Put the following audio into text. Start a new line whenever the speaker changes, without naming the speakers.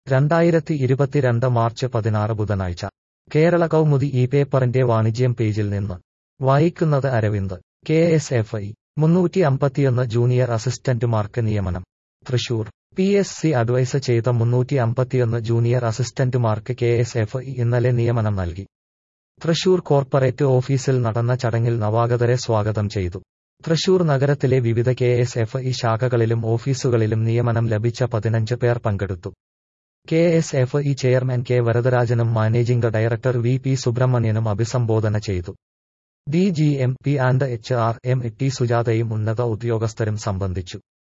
രണ്ടായിരത്തി ഇരുപത്തിരണ്ട് മാർച്ച് പതിനാറ് ബുധനാഴ്ച കേരള കൗമുദി ഈ പേപ്പറിന്റെ വാണിജ്യം പേജിൽ നിന്ന് വായിക്കുന്നത് Aravind K S F I മുന്നൂറ്റി അമ്പത്തിയൊന്ന് ജൂനിയർ അസിസ്റ്റന്റുമാർക്ക് നിയമനം Thrissur P S C advise ചെയ്ത മുന്നൂറ്റി അമ്പത്തിയൊന്ന് ജൂനിയർ അസിസ്റ്റന്റുമാർക്ക് കെ എസ് എഫ് ഐ ഇന്നലെ നിയമനം നൽകി തൃശൂർ കോർപ്പറേറ്റ് ഓഫീസിൽ നടന്ന ചടങ്ങിൽ നവാഗതരെ സ്വാഗതം ചെയ്തു തൃശൂർ നഗരത്തിലെ വിവിധ കെ എസ് എഫ് ഇ ശാഖകളിലും ഓഫീസുകളിലും നിയമനം ലഭിച്ച പതിനഞ്ച് പേർ പങ്കെടുത്തു K S F E chairman K വരദരാജനും മാനേജിംഗ് ഡയറക്ടർ വി പി സുബ്രഹ്മണ്യനും അഭിസംബോധന ചെയ്തു D G M P and H R M T സുജാതയും ഉന്നത ഉദ്യോഗസ്ഥരും സംബന്ധിച്ചു